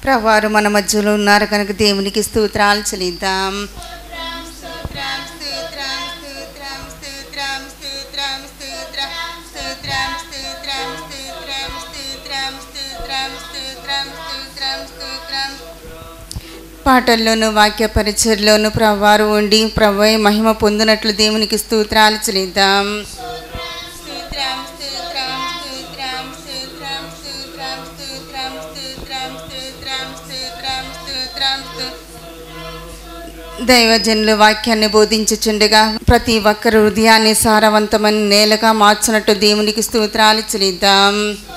ప్రభువారు మన మధ్యలో ఉన్నారు కనుక దేవునికి స్తోత్రాలు చెల్లిద్దాం పాటల్లోను వాక్య పరిచయలోను ప్రభువారు ఉండి ప్రభు మహిమ పొందినట్లు దేవునికి స్తోత్రాలు చెల్లిద్దాం స్తోత్రం స్తోత్రం స్తోత్రం స్తోత్రం స్తోత్రం స్తోత్రం స్తోత్రం స్తోత్రం స్తోత్రం స్తోత్రం స్తోత్రం దైవజనులు వాక్యాన్ని బోధించుచుండగా ప్రతి ఒక్కరు హృదయాన్ని సారవంతమైన నేలగా మార్చినట్టు దేవునికి స్తోత్రాలు చెల్లిద్దాం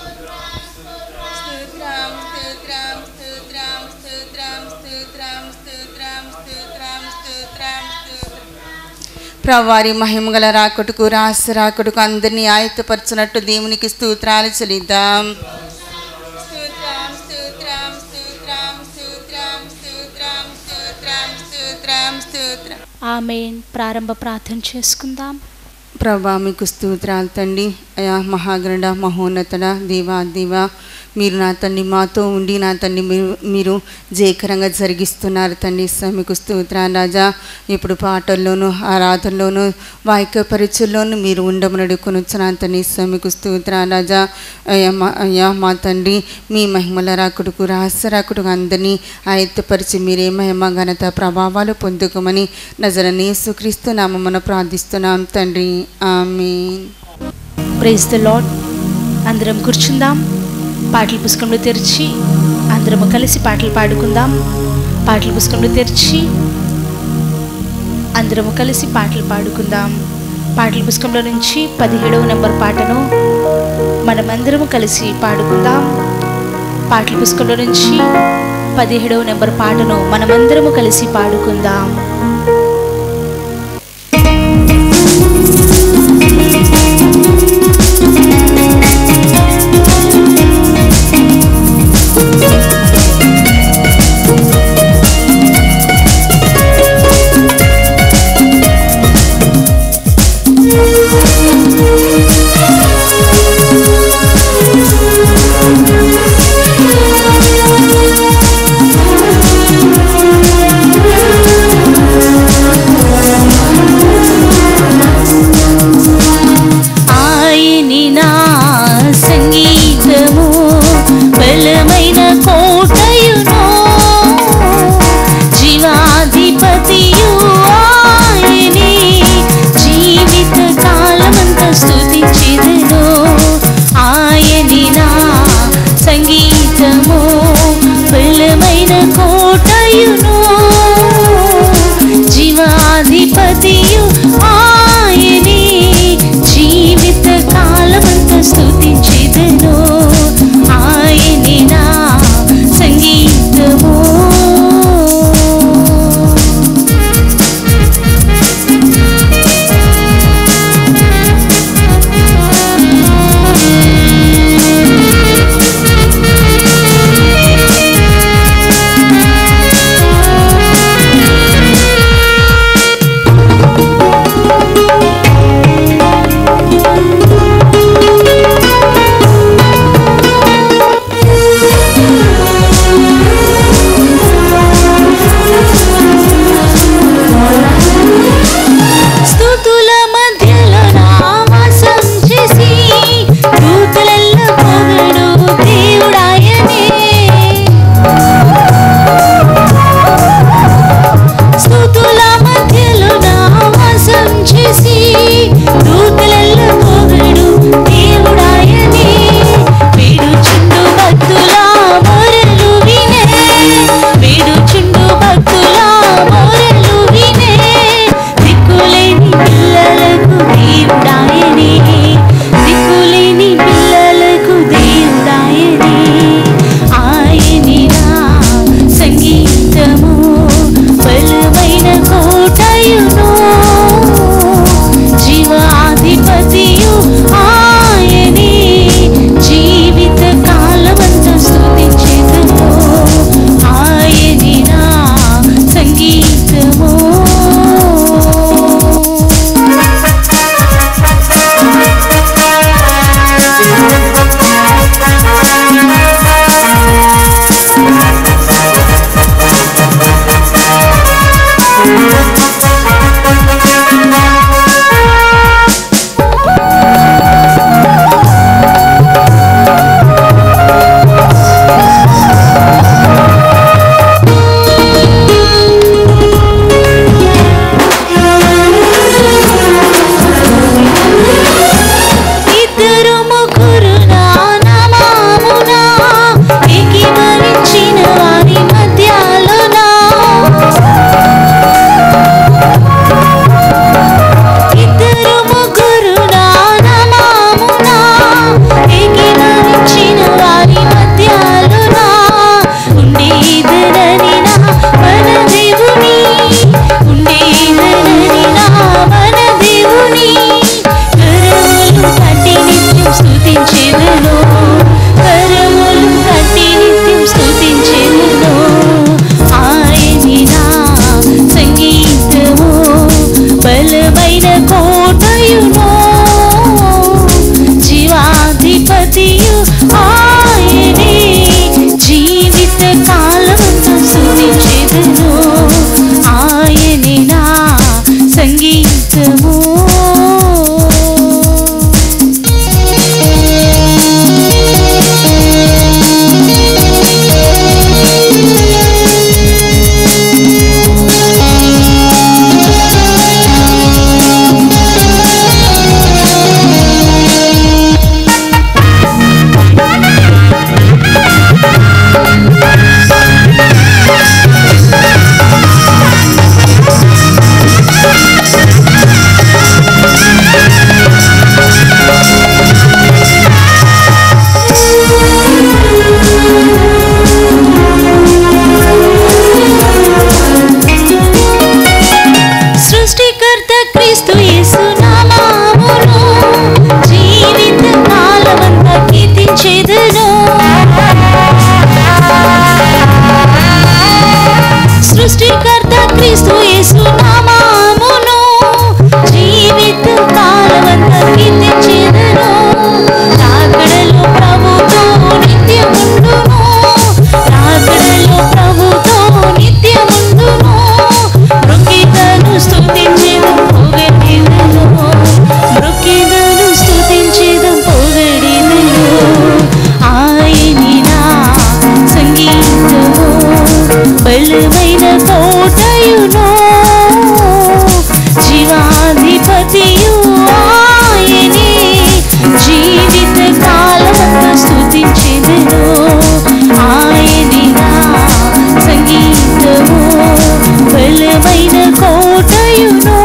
స్తోత్రం స్తోత్రం స్తోత్రం స్తోత్రం స్తోత్రం స్తోత్రం స్తోత్రం స్తోత్రం స్తోత్రం ప్రవారి మహిమగల రాకుడుకు రహస్య రాకుడుకు అందరినీ ఆయత్తపరచినట్టు దేవునికి స్తోత్రాలు చెల్లిద్దాం స్తోత్రం స్తోత్రం స్తోత్రం స్తోత్రం స్తోత్రం స్తోత్రం స్తోత్రం స్తోత్రం ఆమెన్ ప్రారంభ ప్రార్థన చేసుకుందాం ప్రభా మీకు స్తోత్రాలు తండ్రి అయా మహాగరుడ మహోన్నతుడ దేవా దేవా మీరు నా తండ్రి మాతో ఉండి నా తండ్రి మీరు మీరు జయకరంగా జరిగిస్తున్నారు తండ్రి స మీకు స్తోత్రాలు రాజా ఇప్పుడు పాటల్లోనూ ఆరాధనలోనూ వాక్య పరిచయలోనూ మీరు ఉండమని కొనుచ్చున్నాను తండ్రి స మీకు స్తోత్రాలు రాజా అయ్యా మా అయ్యా మా తండ్రి మీ మహిమల రాకుడుకు రహస్య రాకుడుకు అందరినీ ఆయత్తపరిచి మీరే మహిమ ఘనత ప్రభావాలు పొందుకోమని నజరని సుక్రీస్తు నామమున ప్రార్థిస్తున్నాం తండ్రి ఆమేన్ ప్రైజ్ ద లాడ్ అందరం కూర్చుందాం పాటల పుస్తకంలో తెరిచి అందరము కలిసి పాటలు పాడుకుందాం పాటల పుస్తకంలో తెరిచి అందరము కలిసి పాటలు పాడుకుందాం పాటల పుస్తకంలో నుంచి పదిహేడవ నెంబర్ పాటను మనమందరము కలిసి పాడుకుందాం పాటల పుస్తకంలో నుంచి పదిహేడవ నెంబర్ పాటను మనమందరము కలిసి పాడుకుందాం ఆయని నా సంగీతము బలమైన కోటయును జీవాధిపతియు ఆయని జీవిత కాలమంత స్థుతించెదను ఆయని నా సంగీతము బలమైన కోటయును జీవాధిపతియు ఆయని జీవిత కాలమంత స్థుతించెదను ఆయని నా సంగీతము సృష్టికర్త క్రీస్తు యేసు నామమును జీవిత కాలమంతా కీర్తించెదను రాకడలో ప్రభుతో నిత్యముండును రాకడలో ప్రభుతో నిత్యముండును మృక్కిదను స్తుతించెదం పొగడెదను మృక్కిదను స్తుతించెదం పొగడెదను ఆయని నా సంగీతము బలమైన కోటయును జీవాధిపతియు ఆయనే జీవిత కాలమంతా స్తుతించెదను ఆయని నా సంగీతము బలమైన కోటయును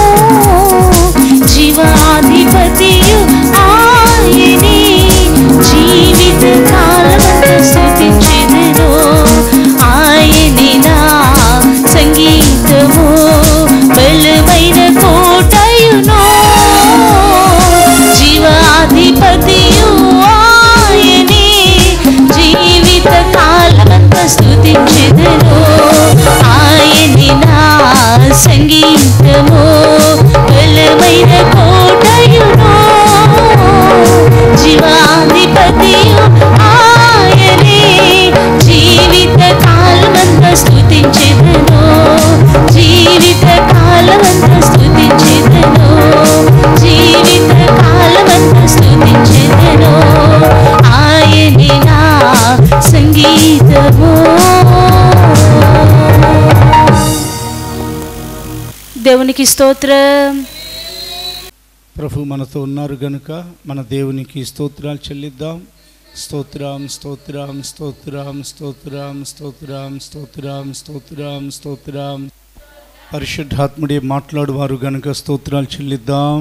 జీవాధిపతియు ఆయనే జీవిత కాలమంతా స్తుతించెదను ఆయనే నా సంగీతము బలమైన కోటయును జీవాధిపతియు ఆయనే జీవిత కాలమంతా స్తుతించెదను ఆయనే నా సంగీతము బలమైన కోటయును జీవాధిపతియు ఆయనే జీవిత కాలమంతా స్తుతించెదను జీవిత కాలమంతా స్తుతించెదను జీవిత కాలమంతా స్తుతించెదను ఆయనే నా సంగీతము దేవునికి స్తోత్రం ప్రభు మనతో ఉన్నారు గనుక మన దేవునికి స్తోత్రాలు చెల్లిద్దాం స్తోత్రం స్తోత్రం స్తోత్రం స్తోత్రం స్తోత్రం స్తోత్రం స్తోత్రం స్తోత్రం పరిశుద్ధాత్ముడే మాట్లాడువారు గనుక స్తోత్రాలు చెల్లిద్దాం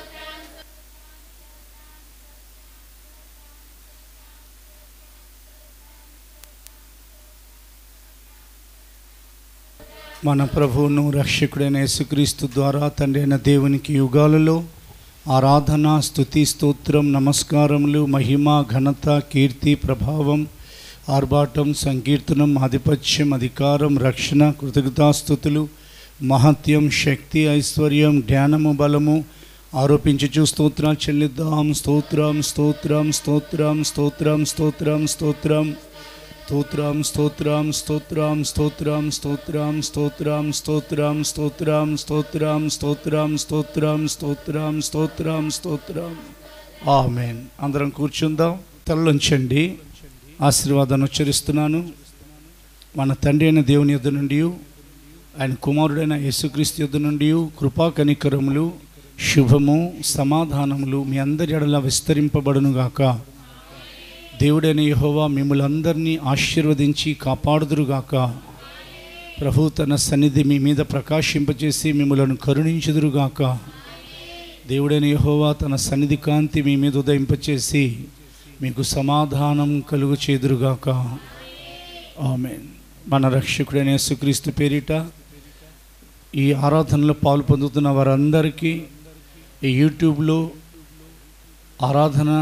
మన ప్రభువును రక్షకుడైన యేసుక్రీస్తు ద్వారా తండ్రి అయిన దేవునికి యుగాలలో ఆరాధన స్తుతి స్తోత్రం నమస్కారములు మహిమ ఘనత కీర్తి ప్రభావం ఆర్భాటం సంకీర్తనం ఆధిపత్యం అధికారం రక్షణ కృతజ్ఞతాస్థుతులు మహత్యం శక్తి ఐశ్వర్యం జ్ఞానము బలము ఆరోపించుచు స్తోత్రాలు చెల్లిద్దాం స్తోత్రం స్తోత్రం స్తోత్రం స్తోత్రం స్తోత్రం స్తోత్రం స్తోత్రం స్తోత్రం స్తోత్రం స్తోత్రం స్తోత్రం స్తోత్రం స్తోత్రం స్తోత్రం స్తోత్రం స్తోత్రం స్తోత్రం స్తోత్రం స్తోత్రం ఆమెన్ అందరం కూర్చుందాం తలలుంచండి ఆశీర్వాదాన్ని ఉచ్చరిస్తున్నాను మన తండ్రి అయిన దేవుని యొద్ద నుండి ఆయన కుమారుడైన యేసుక్రీస్తు యొద్ద నుండి కృపా కనికరములు శుభము సమాధానములు మీ అందరి ఎడల విస్తరింపబడునుగాక దేవుడైన యెహోవా మిమ్మల్ని అందరినీ ఆశీర్వదించి కాపాడుదురుగాక ప్రభు తన సన్నిధి మీ మీద ప్రకాశింపచేసి మిమ్మలను కరుణించుదురుగాక దేవుడైన యెహోవా తన సన్నిధి కాంతి మీ మీద ఉదయింపచేసి మీకు సమాధానం కలుగు చేదురుగాక ఆమెన్ మన రక్షకుడైన యేసుక్రీస్తు పేరిట ఈ ఆరాధనలో పాలు పొందుతున్న వారందరికీ ఈ యూట్యూబ్లో ఆరాధన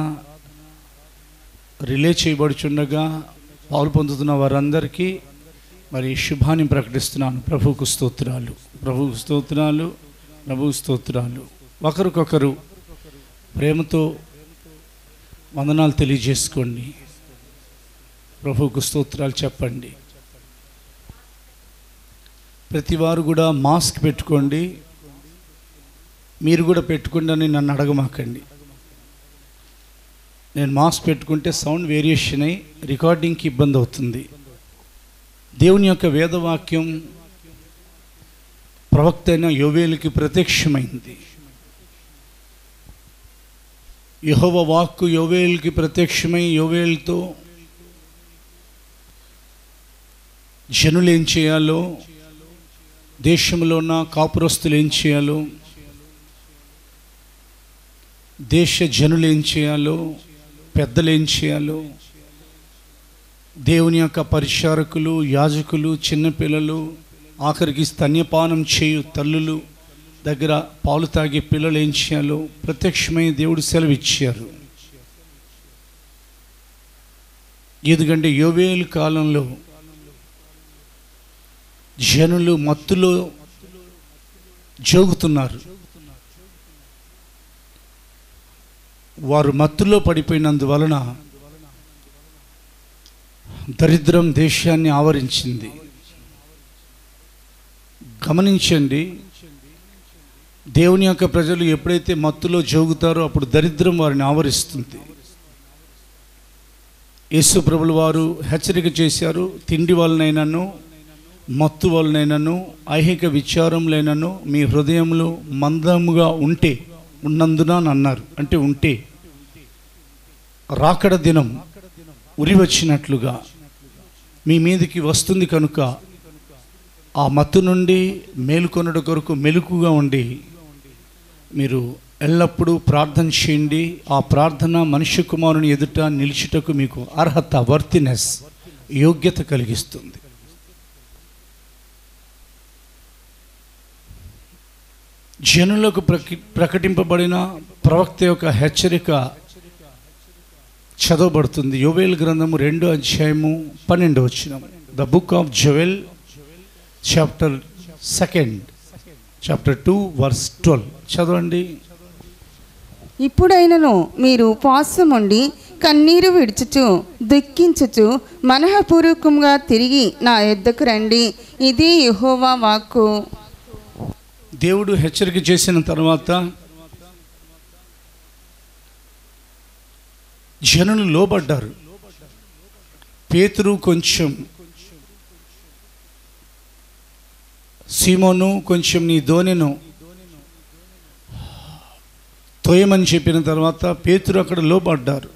రిలే చేయబడుచుండగా పాలు పొందుతున్న వారందరికీ మరి శుభాన్ని ప్రకటిస్తున్నాను ప్రభువుకు స్తోత్రాలు ప్రభువుకు స్తోత్రాలు ప్రభువు స్తోత్రాలు ఒకరికొకరు ప్రేమతో వందనాలు తెలియజేసుకోండి ప్రభువుకు స్తోత్రాలు చెప్పండి ప్రతి వారు కూడా మాస్క్ పెట్టుకోండి మీరు కూడా పెట్టుకోండి అని నన్ను అడగమాకండి నేను మాస్క్ పెట్టుకుంటే సౌండ్ వేరియేషన్ అయి రికార్డింగ్కి ఇబ్బంది అవుతుంది దేవుని యొక్క వేదవాక్యం ప్రవక్త అయిన యోవేలుకి ప్రత్యక్షమైంది యహోవ వాక్కు యోవేలుకి ప్రత్యక్షమై యోవేలుతో జనులు ఏం చేయాలో దేశంలో ఉన్న కాపురస్తులు ఏం చేయాలో దేశ జనులు ఏం చేయాలో పెద్దలు ఏం చేయాలో దేవుని యొక్క పరిచారకులు యాజకులు చిన్నపిల్లలు ఆఖరికి స్తన్యపానం చేయు తల్లులు దగ్గర పాలు తాగే పిల్లలు ఏం చేయాలో ప్రత్యక్షమై దేవుడు సెలవు ఇచ్చారు ఎందుకంటే యోవేలు కాలంలో జనులు మత్తులో జోగుతున్నారు వారు మత్తులో పడిపోయినందువలన దరిద్రం దేశాన్ని ఆవరించింది గమనించండి దేవుని యొక్క ప్రజలు ఎప్పుడైతే మత్తులో జోగుతారో అప్పుడు దరిద్రం వారిని ఆవరిస్తుంది యేసు ప్రభులు వారు హెచ్చరిక చేశారు తిండి వలనైనను మత్తు వలనైనను ఐహిక విచారంలైనను మీ హృదయంలో మందముగా ఉంటే ఉన్నందున అని అన్నారు అంటే ఉంటే రాకడ దినం ఉరి వచ్చినట్లుగా మీ మీదికి వస్తుంది కనుక ఆ మత్తు నుండి మేలుకొనుట కొరకు మెలుకుగా ఉండి మీరు ఎల్లప్పుడూ ప్రార్థన చేయండి ఆ ప్రార్థన మనుష్య కుమారుని ఎదుట నిలిచుటకు మీకు అర్హత వర్తినెస్ యోగ్యత కలిగిస్తుంది జనులకు ప్రకి ప్రకటింపబడిన ప్రవక్త యొక్క హెచ్చరిక చదవబడుతుంది యోవేల్ గ్రంథము రెండో అధ్యాయము పన్నెండు వచ్చిన the book of Joel chapter second chapter two verse twelve చదవండి ఇప్పుడైనను మీరు ఉపవాసం ఉండి కన్నీరు విడుచుచు దుఃఖించుచు మనఃపూర్వకంగా తిరిగి నా యొద్దకు రండి ఇది యెహోవా వాక్కు దేవుడు హెచ్చరిక చేసిన తర్వాత జనులు లోబడ్డారు పేతురు కొంచెం సీమోను కొంచెం నీ దోనెను తోయమని చెప్పిన తర్వాత పేతురు అక్కడ లోబడ్డారు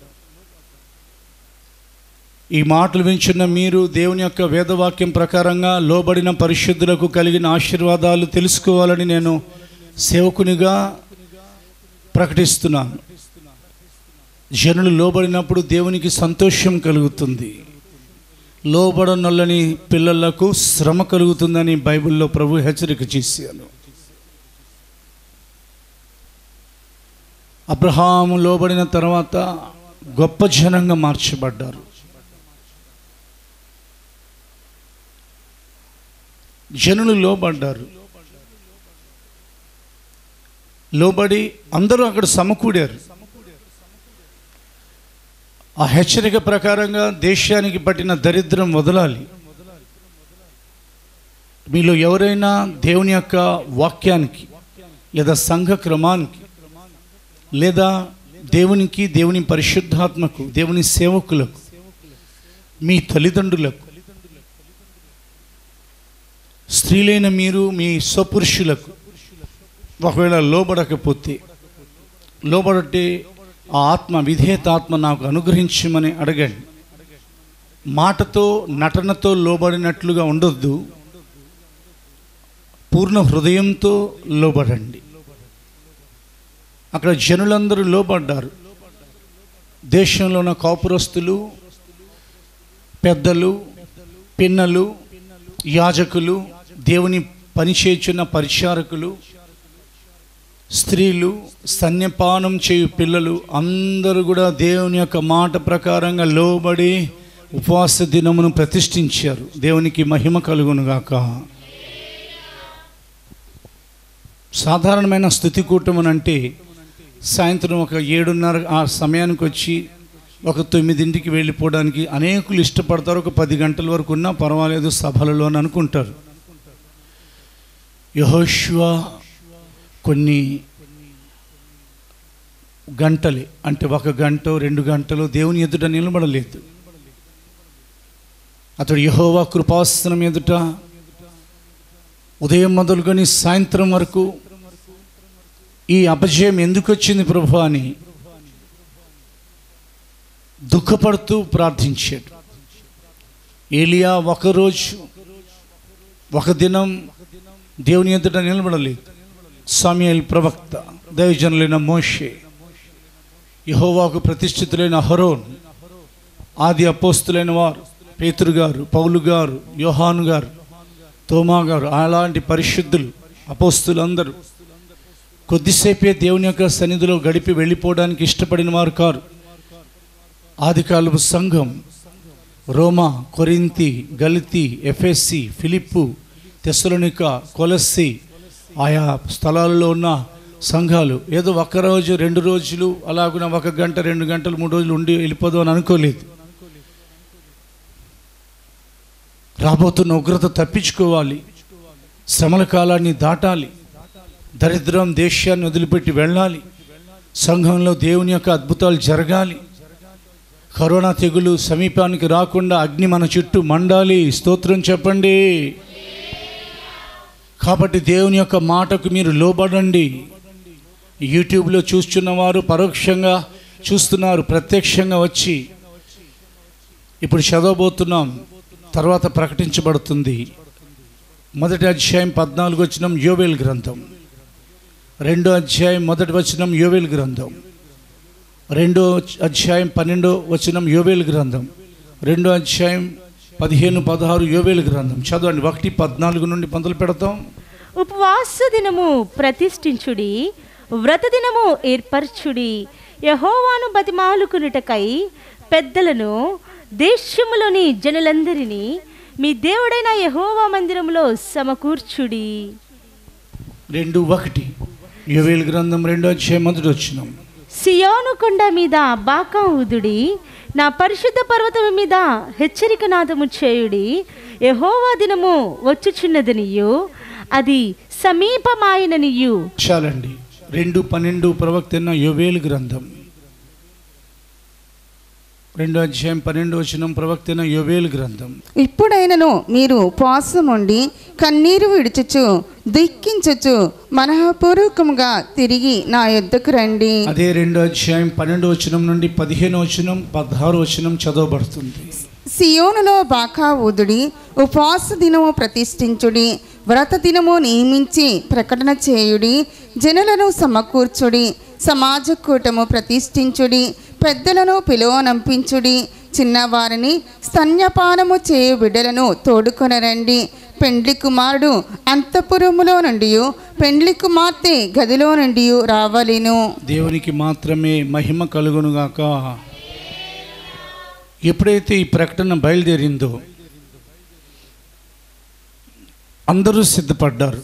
ఈ మాటలు వించున్న మీరు దేవుని యొక్క వేదవాక్యం ప్రకారంగా లోబడిన పరిశుద్ధులకు కలిగిన ఆశీర్వాదాలు తెలుసుకోవాలని నేను సేవకునిగా ప్రకటిస్తున్నాను జనులు లోబడినప్పుడు దేవునికి సంతోషం కలుగుతుంది లోబడనొల్లని పిల్లలకు శ్రమ కలుగుతుందని బైబిల్లో ప్రభు హెచ్చరిక చేశాను అబ్రహాము లోబడిన తర్వాత గొప్ప జనంగా మార్చబడ్డారు జనులు లోబడ్డారు లోబడి అందరూ అక్కడ సమకూడారు ఆ హెచ్చరిక ప్రకారంగా దేశానికి పట్టిన దరిద్రం వదలాలి మీలో ఎవరైనా దేవుని యొక్క వాక్యానికి లేదా సంఘ క్రమానికి లేదా దేవునికి దేవుని పరిశుద్ధాత్మకు దేవుని సేవకులకు మీ తల్లిదండ్రులకు స్త్రీలైన మీరు మీ స్వపురుషులకు ఒకవేళ లోబడకపోతే లోబడితే ఆ ఆత్మ విధేయత ఆత్మ నాకు అనుగ్రహించమని అడగండి మాటతో నటనతో లోబడినట్లుగా ఉండొద్దు పూర్ణ హృదయంతో లోబడండి అక్కడ జనులందరూ లోబడ్డారు దేశంలో ఉన్న కాపురస్తులు పెద్దలు పిన్నలు యాజకులు దేవుని పనిచేయుచున్న పరిచారకులు స్త్రీలు స్తన్యపానం చేయు పిల్లలు అందరూ కూడా దేవుని యొక్క మాట ప్రకారంగా లోబడి ఉపవాస దినమును ప్రతిష్ఠించారు దేవునికి మహిమ కలుగునుగాక సాధారణమైన స్థుతి కూటమని అంటే సాయంత్రం ఒక ఏడున్నర ఆ సమయానికి వచ్చి ఒక తొమ్మిదింటికి వెళ్ళిపోవడానికి అనేకులు ఇష్టపడతారు ఒక పది గంటల వరకు ఉన్నా పర్వాలేదు సభలలో అని అనుకుంటారు యహోష్వ కొన్ని గంటలే అంటే ఒక గంట రెండు గంటలు దేవుని ఎదుట నిలబడలేదు అతడు యహోవా కృపాసనం ఎదుట ఉదయం మొదలుకొని సాయంత్రం వరకు ఈ అపజయం ఎందుకు వచ్చింది ప్రభు అని దుఃఖపడుతూ ప్రార్థించాడు ఏలియా ఒకరోజు ఒక దినం దేవుని ఎదుట నిలబడలేదు సమయల్ ప్రవక్త దైవజనులైన మోషే యహోవాకు ప్రతిష్ఠితులైన హరోన్ ఆది అపోస్తులైన వారు పేతురు గారు పౌలు గారు యోహాను గారు తోమా గారు అలాంటి పరిశుద్ధులు అపోస్తులు అందరూ కొద్దిసేపే దేవుని యొక్క సన్నిధిలో గడిపి వెళ్ళిపోవడానికి ఇష్టపడిన వారు కారు ఆదికాలపు సంఘం రోమా కొరింతి గలితి ఎఫ్ఎస్సి ఫిలిప్పు తెస్సలోనిక కొలస్సి ఆయా స్థలాలలో ఉన్న సంఘాలు ఏదో ఒక్క రోజు రెండు రోజులు అలాగున ఒక గంట రెండు గంటలు మూడు రోజులు ఉండి వెళ్ళిపోదాం అని అనుకోలేదు రాబోతున్న ఉగ్రత తప్పించుకోవాలి శ్రమల కాలాన్ని దాటాలి దరిద్రం దేశాన్ని వదిలిపెట్టి వెళ్ళాలి సంఘంలో దేవుని యొక్క అద్భుతాలు జరగాలి కరోనా తెగులు సమీపానికి రాకుండా అగ్ని మన చుట్టూ మండాలి స్తోత్రం చెప్పండి కాబట్టి దేవుని యొక్క మాటకు మీరు లోబడండి యూట్యూబ్లో చూస్తున్నవారు పరోక్షంగా చూస్తున్నారు ప్రత్యక్షంగా వచ్చి ఇప్పుడు చదవబోతున్నాం తర్వాత ప్రకటించబడుతుంది మొదటి అధ్యాయం పద్నాలుగు వచనం యోవేల్ గ్రంథం రెండో అధ్యాయం మొదటి వచనం యోవేల్ గ్రంథం రెండో అధ్యాయం పన్నెండో వచనం యోవేల్ గ్రంథం రెండో అధ్యాయం పదిహేను పదహారు యోవేల్ గ్రంథం చదవండి ఒకటి పద్నాలుగు నుండి మొదలు పెడతాం ఉపవాస దినము ప్రతిష్ఠించుడి వ్రత దినము ఏర్పరచుడి యహోవాను బతిమాలుకునుటకై పెద్దలను దేశములోని జనులందరినీ మీ దేవుడైన యహోవా మందిరంలో సమకూర్చుడి రెండు ఒకటి యోవేల్ గ్రంథం రెండో అధ్యాయం మొదటి వచ్చినాం సియోను కొండ మీద బాకా ఊదుడి నా పరిశుద్ధ పర్వతం మీద హెచ్చరిక నాదము చేయుడి యహోవా దినము వచ్చుచున్నదనియు అది సమీపమాయననియు చాలండి రెండు పన్నెండు ప్రవక్త యోవేల్ గ్రంథం రెండో అధ్యాయం పన్నెండు వచనం ప్రవక్త యోవేల్ గ్రంథం ఇప్పుడైనను మీరు ఉపవాసం ఉండి కన్నీరు విడుచుచు దుఃఖించుచు మనఃపూర్వకముగా తిరిగి నా యొద్దకు రండి అదే రెండో అధ్యాయం పన్నెండు వచనం నుండి పదిహేను వచనం పదహారు వచనం చదవబడుతుంది సియోనులో బాకా ఊదుడి ఉపవాస దినము ప్రతిష్ఠించుడి వ్రత దినము నియమించి ప్రకటన చేయుడి జనులను సమకూర్చుడి సమాజ కూటము ప్రతిష్ఠించుడి పెద్దలను పిలువనంపించుడి చిన్నవారిని స్తన్యపానము చేయు బిడ్డలను తోడుకొనరండి పెండ్లి కుమారుడు అంతఃపురములో నుండి పెండ్లి కుమార్తె గదిలో నుండి రావలిను దేవునికి మాత్రమే మహిమ కలుగునుగాక ఎప్పుడైతే ఈ ప్రకటన బయలుదేరిందో అందరూ సిద్ధపడ్డారు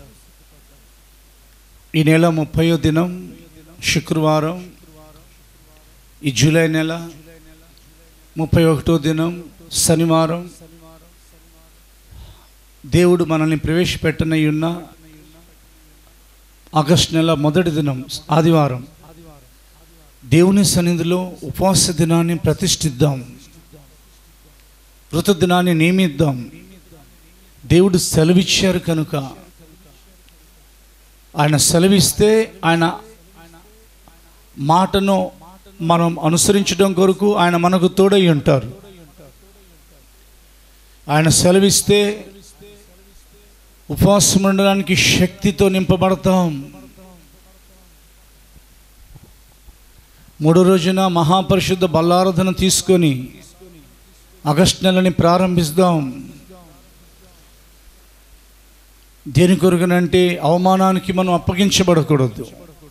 ఈ నెల ముప్పయో దినం శుక్రవారం ఈ జూలై నెల ముప్పై ఒకటో దినం శనివారం దేవుడు మనల్ని ప్రవేశపెట్టనై ఉన్న ఆగస్ట్ నెల మొదటి దినం ఆదివారం దేవుని సన్నిధిలో ఉపవాస దినాన్ని ప్రతిష్ఠిద్దాం వృత దినాన్ని నియమిద్దాం దేవుడు సెలవిచ్చారు కనుక ఆయన సెలవిస్తే ఆయన మాటను మనం అనుసరించడం కొరకు ఆయన మనకు తోడై ఉంటారు ఆయన సెలవిస్తే ఉపవాసం ఉండడానికి శక్తితో నింపబడతాం మూడో రోజున మహాపరిశుద్ధ బల్లారాధన తీసుకొని ఆగస్ట్ నెలని ప్రారంభిస్తాం దేని కొరకునంటే అవమానానికి మనం అప్పగించబడకూడదు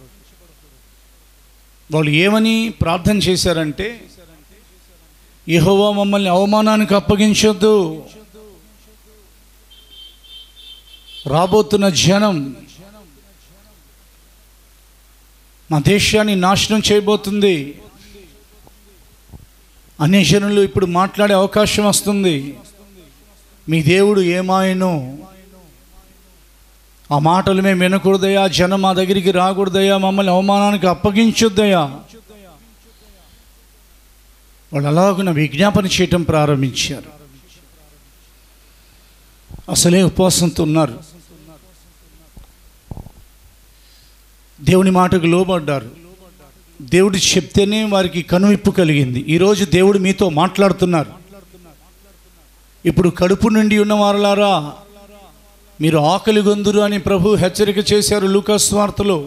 వాళ్ళు ఏమని ప్రార్థన చేశారంటే యెహోవా మమ్మల్ని అవమానానికి అప్పగించొద్దు రాబోతున్న జనం మా దేశాన్ని నాశనం చేయబోతుంది అన్ని జనులు ఇప్పుడు మాట్లాడే అవకాశం వస్తుంది మీ దేవుడు ఏమాయనో ఆ మాటలు మేము వినకూడదయా జనం మా దగ్గరికి రాకూడదయా మమ్మల్ని అవమానానికి అప్పగించొద్దయా వాళ్ళు అలాగున విజ్ఞాపన చేయటం ప్రారంభించారు అసలే ఉపవాసంతో ఉన్నారు దేవుని మాటకు లోబడ్డారు దేవుడు చెప్తేనే వారికి కనువిప్పు కలిగింది ఈరోజు దేవుడు మీతో మాట్లాడుతున్నారు ఇప్పుడు కడుపు నుండి ఉన్న వారలారా మీరు ఆకలి గొందురు అని ప్రభు హెచ్చరిక చేశారు లూకాస్ వార్తలో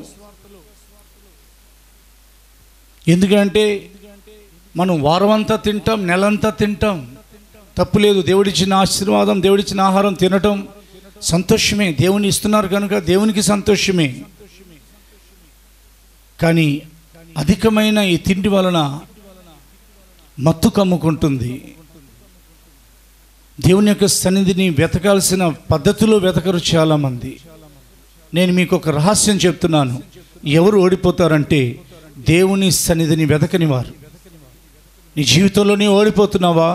ఎందుకంటే మనం వారమంతా తింటాం నెలంతా తింటాం తప్పులేదు దేవుడిచ్చిన ఆశీర్వాదం దేవుడిచ్చిన ఆహారం తినటం సంతోషమే దేవుని ఇస్తున్నారు కనుక దేవునికి సంతోషమే కానీ అధికమైన ఈ తిండి వలన మత్తు కమ్ముకుంటుంది దేవుని యొక్క సన్నిధిని వెతకాల్సిన పద్ధతిలో వెతకరు చాలామంది నేను మీకు ఒక రహస్యం చెప్తున్నాను ఎవరు ఓడిపోతారంటే దేవుని సన్నిధిని వెతకని వారు నీ జీవితంలో నీవు ఓడిపోతున్నావా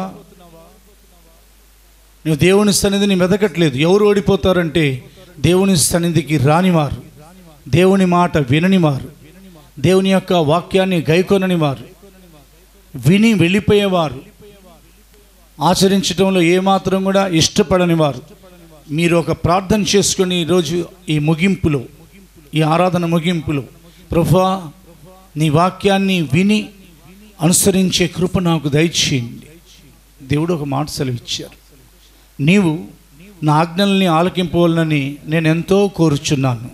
నువ్వు దేవుని సన్నిధిని వెతకట్లేదు ఎవరు ఓడిపోతారంటే దేవుని సన్నిధికి రానివారు దేవుని మాట వినని వారు దేవుని యొక్క వాక్యాన్ని గైకొనని వారు విని వెళ్ళిపోయేవారు ఆచరించడంలో ఏమాత్రం కూడా ఇష్టపడని వారు మీరు ఒక ప్రార్థన చేసుకొని ఈరోజు ఈ ముగింపులో ఈ ఆరాధన ముగింపులో ప్రభా నీ వాక్యాన్ని విని అనుసరించే కృప నాకు దయచేయండి దేవుడు ఒక మాట సెలవిచ్చారు నీవు నా ఆజ్ఞల్ని ఆలకింపవాలని నేను ఎంతో కోరుచున్నాను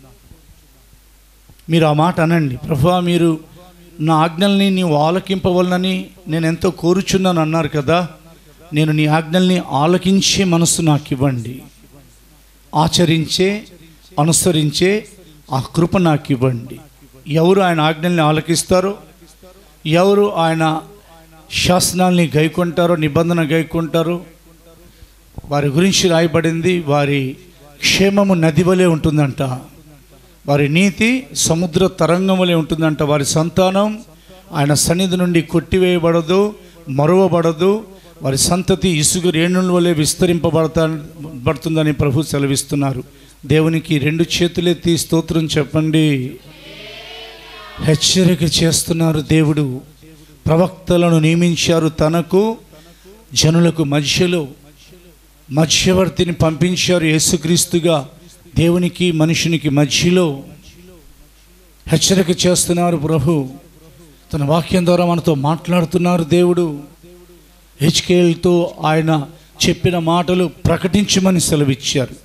మీరు ఆ మాట అనండి ప్రభా మీరు నా ఆజ్ఞల్ని నీవు ఆలకింపవలనని నేను ఎంతో కోరుచున్నాను అన్నారు కదా నేను నీ ఆజ్ఞల్ని ఆలకించే మనసు నాకు ఇవ్వండి ఆచరించే అనుసరించే ఆ కృప నాకు ఇవ్వండి ఎవరు ఆయన ఆజ్ఞల్ని ఆలకిస్తారో ఎవరు ఆయన శాసనాల్ని గైకుంటారో నిబంధన గైకుంటారో వారి గురించి రాయబడింది వారి క్షేమము నది వలె ఉంటుందంట వారి నీతి సముద్ర తరంగం వలె ఉంటుందంట వారి సంతానం ఆయన సన్నిధి నుండి కొట్టివేయబడదు మరువబడదు వారి సంతతి ఇసుగు రేణుల వలె విస్తరింపబడతా పడుతుందని ప్రభు సెలవిస్తున్నారు దేవునికి రెండు చేతులెత్తి స్తోత్రం చెప్పండి హెచ్చరిక చేస్తున్నారు దేవుడు ప్రవక్తలను నియమించారు తనకు జనులకు మధ్యలో మధ్యవర్తిని పంపించారు యేసుక్రీస్తుగా దేవునికి మనుషునికి మధ్యలో హెచ్చరిక చేస్తున్నారు ప్రభు తన వాక్యం ద్వారా మనతో మాట్లాడుతున్నారు దేవుడు హెచ్కేల్తో ఆయన చెప్పిన మాటలు ప్రకటించమని సెలవిచ్చారు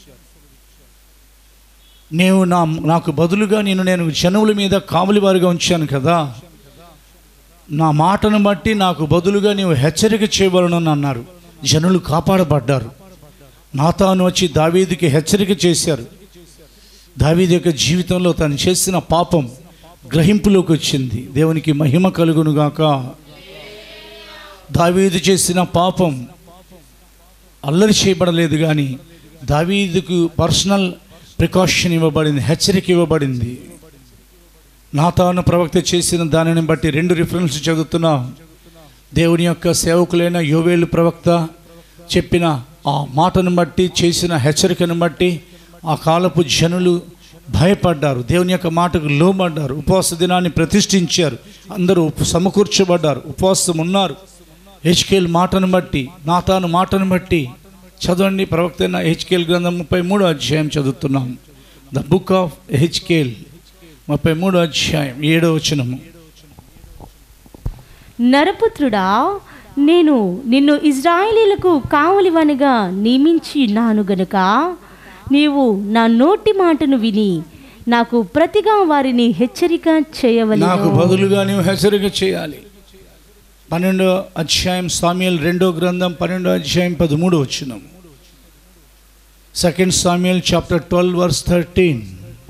నేను నా నాకు బదులుగా నేను నేను జనువుల మీద కావలివారిగా ఉంచాను కదా నా మాటను బట్టి నాకు బదులుగా నీవు హెచ్చరిక చేయవలనని అన్నారు జనులు కాపాడబడ్డారు నాతాను వచ్చి దావీదుకి హెచ్చరిక చేశారు దావీదు యొక్క జీవితంలో తను చేసిన పాపం గ్రహింపులోకి వచ్చింది దేవునికి మహిమ కలుగునుగాక దావీదు చేసిన పాపం అల్లరి చేయబడలేదు కానీ దావీదుకు పర్సనల్ ప్రికాషన్ ఇవ్వబడింది హెచ్చరిక ఇవ్వబడింది నాతాను ప్రవక్త చేసిన దానిని బట్టి రెండు రిఫరెన్స్ చదువుతున్నాం దేవుని యొక్క సేవకులైన యోవేలు ప్రవక్త చెప్పిన ఆ మాటను బట్టి చేసిన హెచ్చరికను బట్టి ఆ కాలపు జనులు భయపడ్డారు దేవుని యొక్క మాటకు లోబడ్డారు ఉపవాస దినాన్ని ప్రతిష్ఠించారు అందరూ ఉప- సమకూర్చబడ్డారు ఉపవాసం ఉన్నారు హెచ్కేల్ మాటను బట్టి నాతాను మాటను బట్టి చదవండి ప్రవక్త అయిన హెచ్కేల్ గ్రంథం ముప్పై మూడో అధ్యాయం చదువుతున్నాం ద బుక్ ఆఫ్ హెచ్కేల్ ముప్పై మూడో అధ్యాయం ఏడో వచనము నరపుత్రుడా నేను నిన్ను ఇజ్రాయేలీలకు కావలివనిగా నియమించి ఉన్నాను గనుక నీవు నా నోటి మాటను విని నాకు ప్రతిగా వారిని హెచ్చరిక నాకు చేయవలెను బదులుగా నీవు హెచ్చరిక చేయాలి పన్నెండో అధ్యాయం సామ్యుల్ రెండో గ్రంథం పన్నెండో అధ్యాయం పదమూడు వచ్చిన second Samuel chapter twelve verse thirteen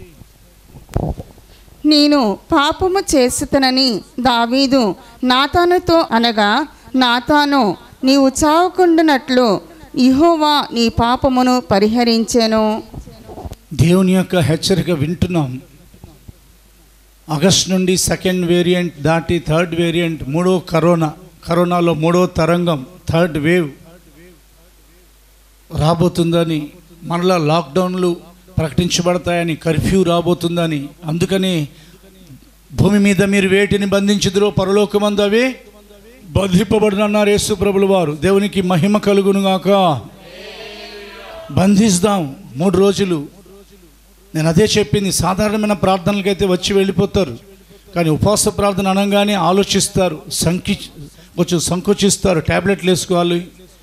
నేను పాపము చేస్తునని దావీదు నాతానుతో అనగా నాతాను నీవు చావకుండానట్లు ఇహోవా నీ పాపమును పరిహరించెను దేవుని యొక్క హెచ్చరిక వింటున్నాం ఆగస్ట్ నుండి సెకండ్ వేరియంట్ దాటి థర్డ్ వేరియంట్ మూడో కరోనా కరోనాలో మూడో తరంగం థర్డ్ వేవ్ రాబోతుందని మరలా లాక్డౌన్లు ప్రకటించబడతాయని కర్ఫ్యూ రాబోతుందని అందుకని భూమి మీద మీరు వేటిని బంధించుదురో పరలోకమందు అవి బంధింపబడినన్నారు యేసు ప్రభులు వారు దేవునికి మహిమ కలుగునుగాక బంధిస్తాం మూడు రోజులు నేను అదే చెప్పింది సాధారణమైన ప్రార్థనలకైతే వచ్చి వెళ్ళిపోతారు కానీ ఉపవాస ప్రార్థన అనగానే ఆలోచిస్తారు సంకి కొంచెం సంకోచిస్తారు ట్యాబ్లెట్లు వేసుకోవాలి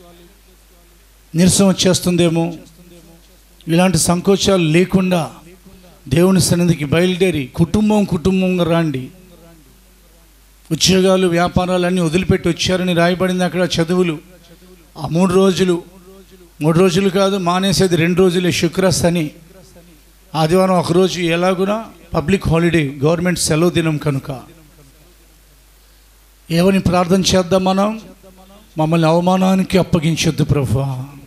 నీరసం వచ్చేస్తుందేమో ఇలాంటి సంకోచాలు లేకుండా దేవుని సన్నిధికి బయలుదేరి కుటుంబం కుటుంబంగా రాండి ఉద్యోగాలు వ్యాపారాలన్నీ వదిలిపెట్టి వచ్చారని రాయబడింది అక్కడ చదువులు ఆ మూడు రోజులు మూడు రోజులు కాదు మానేసేది రెండు రోజులే శుక్ర శని ఆదివారం ఒకరోజు ఎలాగునా పబ్లిక్ హాలిడే గవర్నమెంట్ సెలవు దినం కనుక ఏమని ప్రార్థన చేద్దాం మనం మమ్మల్ని అవమానానికి అప్పగించొద్దు ప్రభా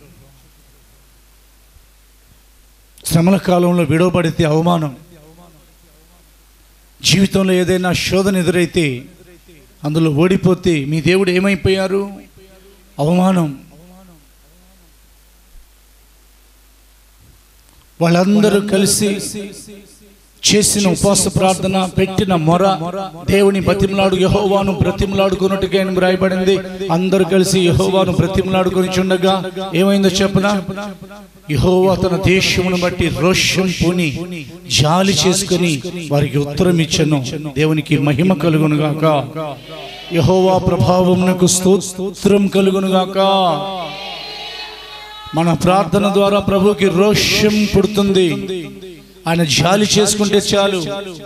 శ్రమల కాలంలో విడవబడితే అవమానం జీవితంలో ఏదైనా శోధన ఎదురైతే అందులో ఓడిపోతే మీ దేవుడు ఏమైపోయారు అవమానం వాళ్ళందరూ కలిసి చేసిన ఉపవాస ప్రార్థన పెట్టిన మొర దేవుని బతిమలాడు యహోవాను బ్రతిమలాడుకున్నట్టుగా ఆయన రాయబడింది అందరూ కలిసి యహోవాను బ్రతిమలాడుకొని చుండగా ఏమైందో చెప్పన యహోవా తన దేశమును బట్టి రోషం పూని జాలి చేసుకుని వారికి ఉత్తరం ఇచ్చను దేవునికి మహిమ కలుగునుగాక యహోవా ప్రభావమునకు స్తోత్రం కలుగునుగాక మన ప్రార్థన ద్వారా ప్రభుకి రోషం పుడుతుంది ఆయన జాలి చేసుకుంటే చాలు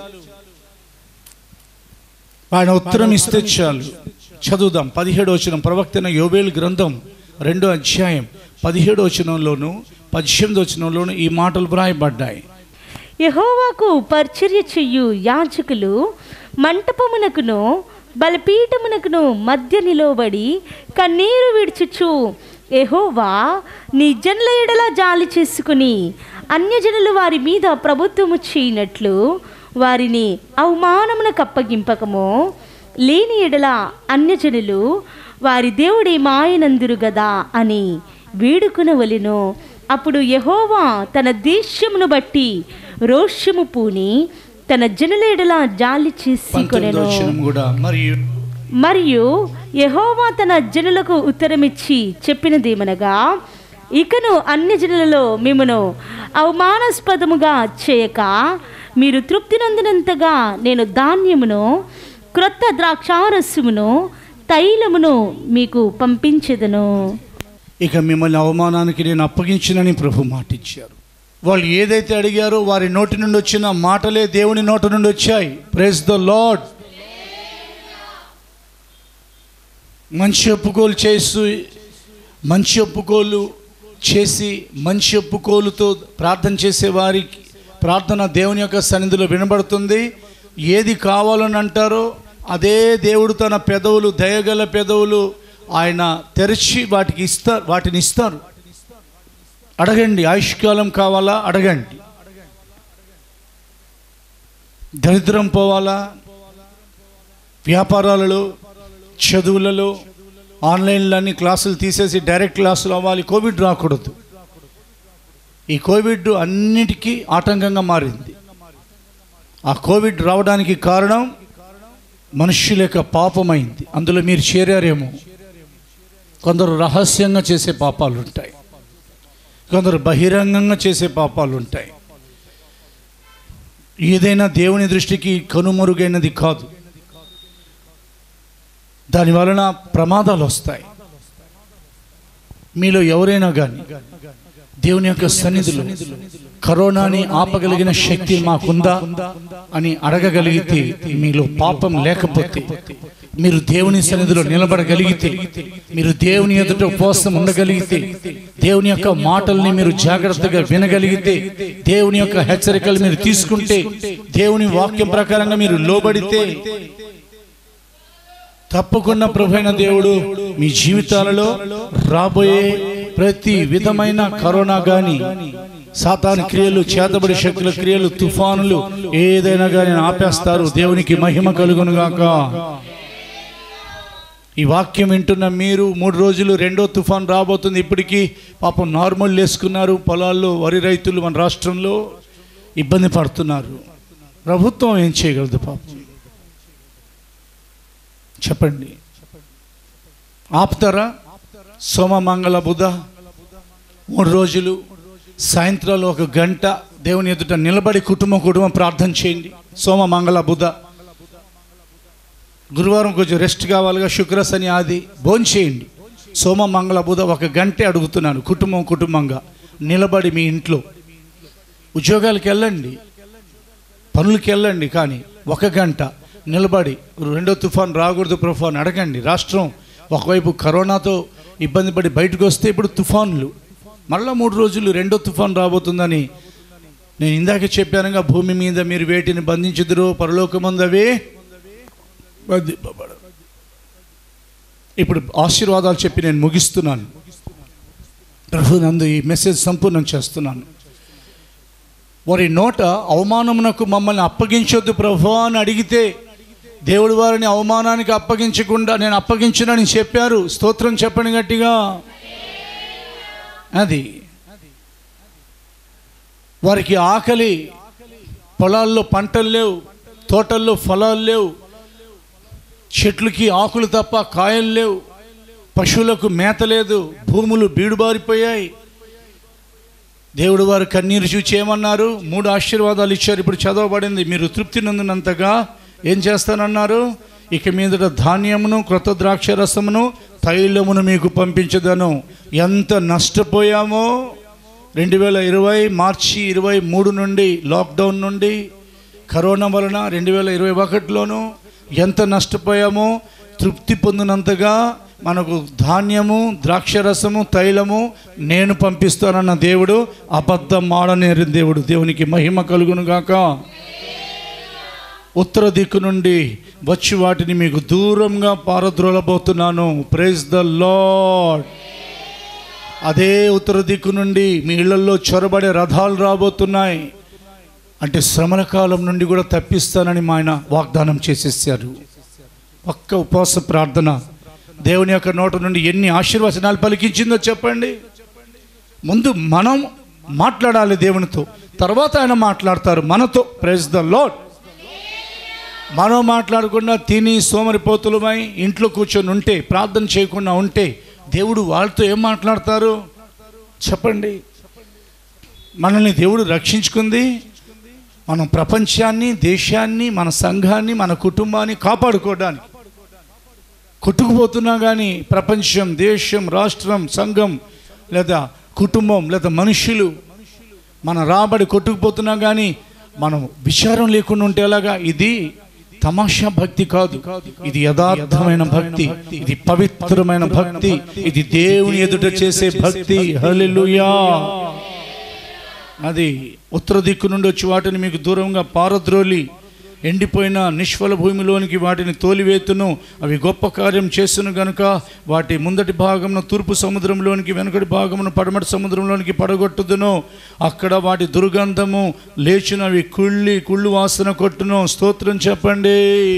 ఆయన ఉత్తరం ఇస్తే చాలు చదువుదాం పదిహేడు వచనం ప్రవక్తన యోబేలు గ్రంథం రెండో అధ్యాయం పదిహేడు వచనంలోను పద్దెనిమిది వచనంలోను ఈ మాటలు వ్రాయబడ్డాయి యహోవాకు పరిచర్య చెయ్యు యాజకులు మంటపమునకును బలిపీఠమునకును మధ్య నిలవబడి కన్నీరు విడుచుచు యహోవా నీ జనుల ఎడల జాలి చేసుకుని అన్యజనులు వారి మీద ప్రభుత్వము చేయనట్లు వారిని అవమానమునకు అప్పగింపకము లేని ఎడల అన్యజనులు వారి దేవుడి మాయనందురు గదా అని వేడుకునవలెను అప్పుడు యహోవా తన దేశమును బట్టి రోషము పూని తన జనుల ఎడల జాలి చేసి పంతొమ్మిది కొనెను వచనం కూడా మరియు మరియు యహోవా తన జనులకు ఉత్తరమిచ్చి చెప్పినదేమనగా ఇకను అన్య జనులలో మిమ్మను అవమానాస్పదముగా చేయక మీరు తృప్తి నొందినంతగా నేను ధాన్యమును క్రొత్త ద్రాక్షారసమును తైలమును మీకు పంపించెదను ఇక మిమ్మల్ని అవమానానికి నేను అప్పగించినని ప్రభు మాటిచ్చారు వాళ్ళు ఏదైతే అడిగారో వారి నోటి నుండి వచ్చిన మాటలే దేవుని నోటి నుండి వచ్చాయి ప్రేస్ ద లార్డ్ మంచి ఒప్పుకోలు చేసి మంచి ఒప్పుకోలు చేసి మంచి ఒప్పుకోలుతో ప్రార్థన చేసే వారికి ప్రార్థన దేవుని యొక్క సన్నిధిలో వినబడుతుంది ఏది కావాలని అంటారో అదే దేవుడు తన పెదవులు దయగల పెదవులు ఆయన తెరిచి వాటికి ఇస్తారు వాటిని ఇస్తారు అడగండి ఆయుష్కాలం కావాలా అడగండి దరిద్రం పోవాలా వ్యాపారాలలో చదువులలో ఆన్లైన్లో అన్ని క్లాసులు తీసేసి డైరెక్ట్ క్లాసులు అవ్వాలి కోవిడ్ రాకూడదు ఈ కోవిడ్ అన్నిటికీ ఆటంకంగా మారింది ఆ కోవిడ్ రావడానికి కారణం మనుష్యుల యొక్క పాపమైంది అందులో మీరు చేరారేమో కొందరు రహస్యంగా చేసే పాపాలు ఉంటాయి కొందరు బహిరంగంగా చేసే పాపాలు ఉంటాయి ఏదైనా దేవుని దృష్టికి కనుమరుగైనది కాదు దాని వలన ప్రమాదాలు వస్తాయి మీలో ఎవరైనా కానీ దేవుని యొక్క సన్నిధిలో కరోనాని ఆపగలిగిన శక్తి మాకుందా అని అడగగలిగితే మీలో పాపం లేకపోతే మీరు దేవుని సన్నిధిలో నిలబడగలిగితే మీరు దేవుని ఎదుట ఉపవాసం ఉండగలిగితే దేవుని యొక్క మాటల్ని మీరు జాగ్రత్తగా వినగలిగితే దేవుని యొక్క హెచ్చరికలు మీరు తీసుకుంటే దేవుని వాక్యం ప్రకారంగా మీరు లోబడితే తప్పకుండా ప్రభైన దేవుడు మీ జీవితాలలో రాబోయే ప్రతి విధమైన కరోనా గాని సాతాను క్రియలు చేతబడి శక్తుల క్రియలు తుఫానులు ఏదైనా కానీ ఆపేస్తారు దేవునికి మహిమ కలుగును గాక ఈ వాక్యం వింటున్న మీరు మూడు రోజులు రెండో తుఫాన్ రాబోతుంది ఇప్పటికీ పాపం నార్మల్ వేసుకున్నారు పొలాల్లో వరి రైతులు మన రాష్ట్రంలో ఇబ్బంది పడుతున్నారు ప్రభుత్వం ఏం చేయగలదు పాపం చెప్పండి ఆపుతారా సోమ మంగళ బుధ మూడు రోజులు సాయంత్రాలు ఒక గంట దేవుని ఎదుట నిలబడి కుటుంబం కుటుంబం ప్రార్థన చేయండి సోమ మంగళ బుధ గురువారం కొంచెం రెస్ట్ కావాలిగా శుక్ర శని ఆది భోంచేయండి సోమ మంగళ బుధ ఒక గంటే అడుగుతున్నాను కుటుంబం కుటుంబంగా నిలబడి మీ ఇంట్లో ఉద్యోగాలకు వెళ్ళండి పనులకి వెళ్ళండి కానీ ఒక గంట నిలబడి రెండో తుఫాన్ రాకూడదు తుఫాన్ అడగండి రాష్ట్రం ఒకవైపు కరోనాతో ఇబ్బంది పడి బయటకు వస్తే ఇప్పుడు తుఫాన్లు మళ్ళా మూడు రోజులు రెండో తుఫాన్ రాబోతుందని నేను ఇందాక చెప్పానుగా భూమి మీద మీరు వేటిని బంధించుదురు పరలోకమందవే బంధింపబడ ఇప్పుడు ఆశీర్వాదాలు చెప్పి నేను ముగిస్తున్నాను ప్రభు నందు ఈ మెసేజ్ సంపూర్ణం చేస్తున్నాను వారి నోట అవమానమునకు మమ్మల్ని అప్పగించొద్దు ప్రభు అని అడిగితే దేవుడు వారిని అవమానానికి అప్పగించకుండా నేను అప్పగించునని చెప్పారు స్తోత్రం చెప్పండి గట్టిగా అది వారికి ఆకలి పొలాల్లో పంటలు లేవు తోటల్లో ఫలాలు లేవు చెట్లకి ఆకులు తప్ప కాయలు లేవు పశువులకు మేత లేదు భూములు బీడుబారిపోయాయి దేవుడు వారు కన్నీరు చూచి ఏమన్నారు మూడు ఆశీర్వాదాలు ఇచ్చారు ఇప్పుడు చదవబడింది మీరు తృప్తి నందునంతగా ఏం చేస్తానన్నారు ఇక మీదట ధాన్యమును క్రొత్త ద్రాక్ష రసమును తైలమును మీకు పంపించదను ఎంత నష్టపోయామో రెండు వేల ఇరవై మార్చి ఇరవై మూడు నుండి లాక్డౌన్ నుండి కరోనా వలన రెండు వేల ఇరవై ఒకటిలోనూ ఎంత నష్టపోయామో తృప్తి పొందినంతగా మనకు ధాన్యము ద్రాక్షరసము తైలము నేను పంపిస్తానన్న దేవుడు అబద్ధం ఆడనేరు దేవుడు దేవునికి మహిమ కలుగును గాక ఉత్తర దిక్కు నుండి వచ్చి వాటిని మీకు దూరంగా పారద్రోలబోతున్నాను ప్రైజ్ ద లాడ్ అదే ఉత్తర దిక్కు నుండి మీ ఇళ్లలో చొరబడే రథాలు రాబోతున్నాయి అంటే శ్రమల కాలం నుండి కూడా తప్పిస్తానని మా ఆయన వాగ్దానం చేసేసారు ఒక్క ఉపవాస ప్రార్థన దేవుని యొక్క నోట నుండి ఎన్ని ఆశీర్వచనాలు పలికించిందో చెప్పండి ముందు మనం మాట్లాడాలి దేవునితో తర్వాత ఆయన మాట్లాడతారు మనతో ప్రైజ్ ద లాడ్ మనం మాట్లాడకుండా తిని సోమరిపోతులమై ఇంట్లో కూర్చొని ఉంటే ప్రార్థన చేయకుండా ఉంటే దేవుడు వాళ్ళతో ఏం మాట్లాడతారు చెప్పండి మనల్ని దేవుడు రక్షించుకుంది మనం ప్రపంచాన్ని దేశాన్ని మన సంఘాన్ని మన కుటుంబాన్ని కాపాడుకోవడానికి కొట్టుకుపోతున్నా కానీ ప్రపంచం దేశం రాష్ట్రం సంఘం లేదా కుటుంబం లేదా మనుషులు మన రాబడి కొట్టుకుపోతున్నా కానీ మనం విచారం లేకుండా ఉంటే ఎలాగా ఇది తమాషా భక్తి కాదు ఇది యథార్థమైన భక్తి ఇది పవిత్రమైన భక్తి ఇది దేవుని ఎదుట చేసే భక్తి హల్లెలూయా అది ఉత్తర దిక్కు నుండి వచ్చి వాటిని మీకు దూరంగా పారద్రోలి ఎండిపోయిన నిష్ఫల భూమిలోనికి వాటిని తోలివేతును అవి గొప్ప కార్యం చేస్తును గనుక వాటి ముందటి భాగమును తూర్పు సముద్రంలోనికి వెనుకటి భాగమును పడమటి సముద్రంలోనికి పడగొట్టుదును అక్కడ వాటి దుర్గంధము లేచినవి కుళ్ళి కుళ్ళు వాసన కొట్టును స్తోత్రం చెప్పండి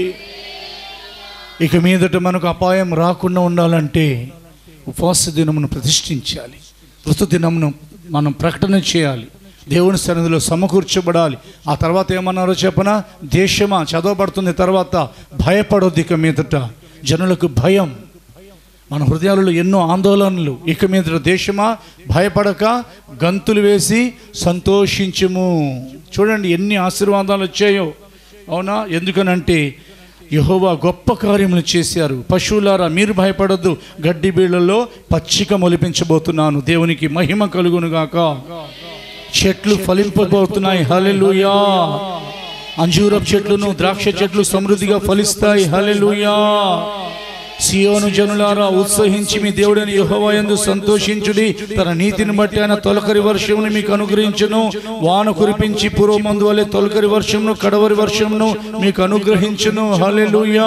ఇక మీదట మనకు అపాయం రాకుండా ఉండాలంటే ఉపవాస దినమును ప్రతిష్ఠించాలి ఋతు దినమును మనం ప్రకటన చేయాలి దేవుని సన్నిధిలో సమకూర్చబడాలి ఆ తర్వాత ఏమన్నారో చెప్పనా దేశమా చదవబడుతుంది తర్వాత భయపడొద్దు ఇక మీదట జనులకు భయం మన హృదయాలలో ఎన్నో ఆందోళనలు ఇక మీదట దేశమా భయపడక గంతులు వేసి సంతోషించుము చూడండి ఎన్ని ఆశీర్వాదాలు వచ్చాయో అవునా ఎందుకనంటే యహోవా గొప్ప కార్యములు చేశారు పశువులారా మీరు భయపడద్దు గడ్డి బీళ్లలో పచ్చిక మొలిపించబోతున్నాను దేవునికి మహిమ కలుగునుగాక చెట్లు ఫలింపబోతున్నాయి హలెలుయా అంజూరపు చెట్లును ద్రాక్ష చెట్లు సమృద్ధిగా ఫలిస్తాయి హలెలుయా సియోను జనులారా ఉత్సహించి మీ దేవుడని యెహోవాయందు సంతోషించుడి తన నీతిని బట్టి ఆయన తొలకరి వర్షమును మీకు అనుగ్రహించును వాన కురిపించి పూర్వమందు వలె తొలకరి వర్షమును కడవరి వర్షమును మీకు అనుగ్రహించును హల్లెలూయా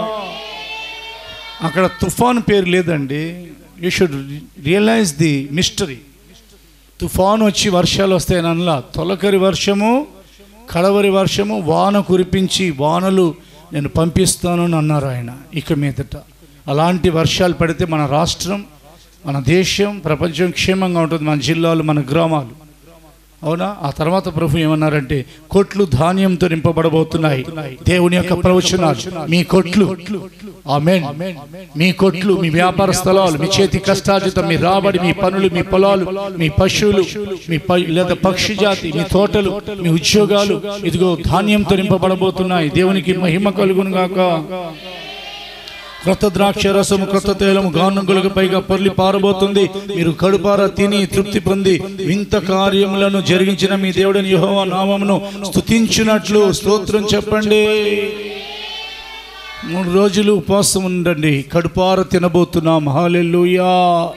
అక్కడ తుఫాన్ పేరు లేదండి you should realise the mystery తుఫాన్ వచ్చి వర్షాలు వస్తాయని అనలా తొలకరి వర్షము కడవరి వర్షము వాన కురిపించి వానలు నేను పంపిస్తాను అని అన్నారు ఆయన ఇక మీదట అలాంటి వర్షాలు పడితే మన రాష్ట్రం మన దేశం ప్రపంచం క్షేమంగా ఉంటుంది మన జిల్లాలు మన గ్రామాలు అవునా ఆ తర్వాత ప్రభు ఏమన్నారంటే కొట్లు ధాన్యంతో నింపబడబోతున్నాయి దేవుని యొక్క ప్రవచనాలు మీ కొట్లు ఆమేన్ మీ కొట్లు మీ వ్యాపార స్థలాలు మీ చేతి కష్టార్జితం మీ రాబడి మీ పనులు మీ పొలాలు మీ పశువులు మీ ప- లేదా పక్షి జాతి మీ తోటలు మీ ఉద్యోగాలు ఇదిగో ధాన్యంతో నింపబడబోతున్నాయి దేవునికి మహిమ కలుగును గాక క్రొత్త ద్రాక్ష రసము క్రొత్త తైలము గానుగులకు పైగా పొర్లి పారబోతుంది మీరు కడుపార తిని తృప్తి పొంది వింత కార్యములను జరిగించిన మీ దేవుడని యెహోవా నామమును స్తుతించినట్లు స్తోత్రం చెప్పండి మూడు రోజులు ఉపవాసం ఉండండి కడుపార తినబోతున్నాం హాలెల్లుయా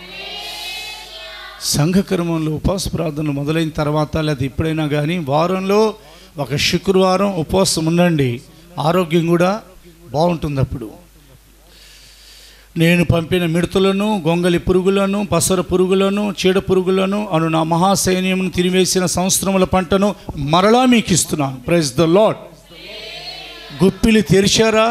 సంఘకర్మంలో ఉపవాస ప్రార్థనలు మొదలైన తర్వాత లేదా ఎప్పుడైనా కానీ వారంలో ఒక శుక్రవారం ఉపవాసం ఉండండి ఆరోగ్యం కూడా బాగుంటుంది అప్పుడు నేను పంపిన మిడతలను గొంగలి పురుగులను పసర పురుగులను చీడ పురుగులను అను నా మహాసైన్యమును తిరివేసిన సంవత్సరముల పంటను మరలా మీకు ఇస్తున్నాను ప్రైజ్ ద లాడ్ గుప్పిలి తెరిచారా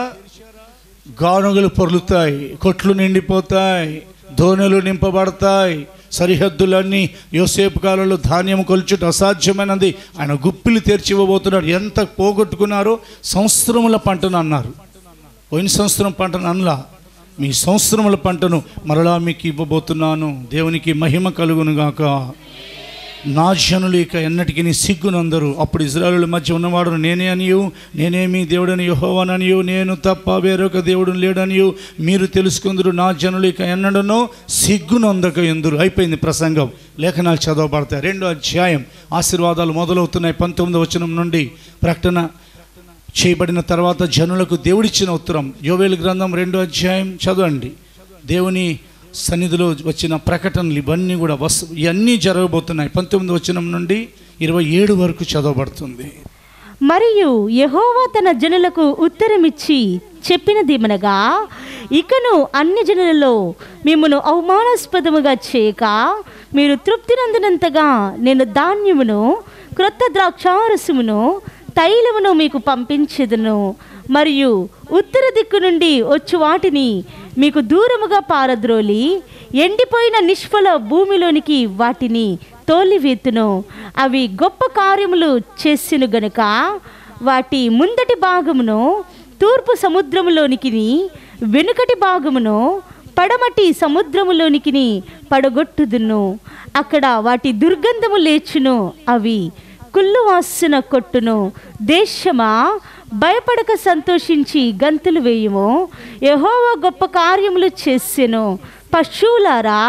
గానుగలు పొర్లుతాయి కొట్లు నిండిపోతాయి దోణెలు నింపబడతాయి సరిహద్దులన్నీ యోసేపు కాలంలో ధాన్యం కొల్చుట అసాధ్యమైనది ఆయన గుప్పిలు తెరిచి ఇవ్వబోతున్నాడు ఎంత పోగొట్టుకున్నారో సంవత్సరముల పంటను అన్నారు పోయిన సంవత్సరం పంటను అనలా మీ సంవత్సరముల పంటను మరలా మీకు ఇవ్వబోతున్నాను దేవునికి మహిమ కలుగును గాక నా జనులు ఇక ఎన్నటికీ నీ సిగ్గునందరు అప్పుడు ఇజ్రాయేలుల మధ్య ఉన్నవాడు నేనే అనియు నేనే మీ దేవుడని యెహోవాననియు నేను తప్ప వేరొక దేవుడు లేడనియు మీరు తెలుసుకుందరు నా జనులు ఇక ఎన్నడనో సిగ్గునందక ఎందురు అయిపోయింది ప్రసంగం లేఖనాలు చదవబడతాయి రెండో అధ్యాయం ఆశీర్వాదాలు మొదలవుతున్నాయి పంతొమ్మిది వచనం నుండి ప్రకటన చేయబడిన తర్వాత జనులకు దేవుడిచ్చిన ఉత్తరం యోవేలు గ్రంథం రెండో అధ్యాయం చదవండి దేవుని సన్నిధిలో వచ్చిన ప్రకటనలు ఇవన్నీ కూడా వస్ ఇవన్నీ జరగబోతున్నాయి పంతొమ్మిది వచనం నుండి ఇరవై ఏడు వరకు చదవబడుతుంది మరియు యెహోవా తన జనులకు ఉత్తరమిచ్చి చెప్పినదేమనగా ఇకను అన్ని జనులలో మిమ్మను అవమానాస్పదముగా చేయక మీరు తృప్తి నందినంతగా నేను ధాన్యమును క్రొత్త ద్రాక్షారసమును తైలమును మీకు పంపించెదను మరియు ఉత్తర దిక్కు నుండి వచ్చు వాటిని మీకు దూరముగా పారద్రోలి ఎండిపోయిన నిష్ఫల భూమిలోనికి వాటిని తోలివేతును అవి గొప్ప కార్యములు చేసిను గనుక వాటి ముందటి భాగమును తూర్పు సముద్రములోనికి వెనుకటి భాగమును పడమటి సముద్రములోనికి పడగొట్టుదును అక్కడ వాటి దుర్గంధము లేచును అవి కుళ్ళు వాసన కొట్టును దేశమా భయపడక సంతోషించి గంతులు వేయుము యెహోవా గొప్ప కార్యములు చేసెను పశువులారా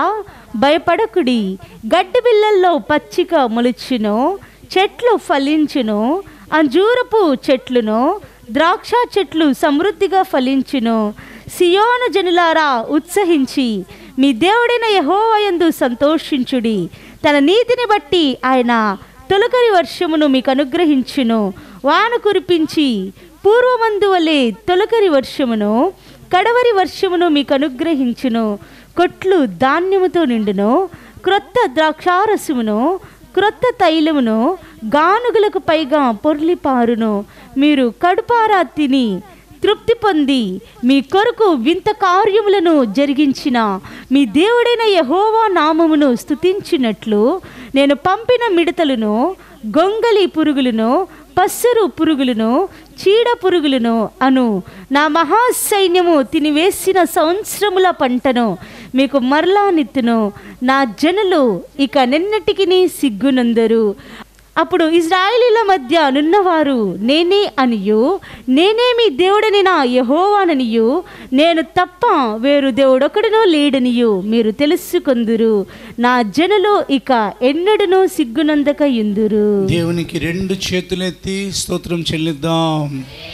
భయపడకుడి గడ్డి బిళ్ళల్లో పచ్చిక మొలుచును చెట్లు ఫలించును అంజూరపు చెట్లును ద్రాక్ష చెట్లు సమృద్ధిగా ఫలించును సియోను జనులారా ఉత్సహించి మీ దేవుడైన యహోవయందు సంతోషించుడి తన నీతిని బట్టి ఆయన తొలకరి వర్షమును మీకు అనుగ్రహించును వాన కురిపించి పూర్వమందు వలె తొలకరి వర్షమును కడవరి వర్షమును మీకు అనుగ్రహించును కొట్లు ధాన్యముతో నిండును క్రొత్త ద్రాక్షారసమును క్రొత్త తైలమును గానుగులకు పైగా పొర్లిపారును మీరు కడుపారా తిని తృప్తి పొంది మీ కొరకు వింత కార్యములను జరిగించిన మీ దేవుడైన యహోవా నామమును స్తుతించినట్లు నేను పంపిన మిడతలను గొంగలి పురుగులను పస్సరు పురుగులను చీడ పురుగులను అను నా మహాసైన్యము తినివేసిన సంవత్సరముల పంటను మీకు మరలా నిత్తును నా జనులు ఇక నిన్నటికి సిగ్గునందరు అప్పుడు ఇజ్రాయేలీల మధ్య నున్నవారు నేనే అనియు నేనే మీ దేవుడని నా యహోవాననియు నేను తప్ప వేరు దేవుడొకడునో లేడనియు మీరు తెలుసుకొందురు నా జనులు ఇక ఎన్నడూనూ సిగ్గునందక ఇందురు దేవునికి రెండు చేతులెత్తి స్తోత్రం చెల్లిద్దాం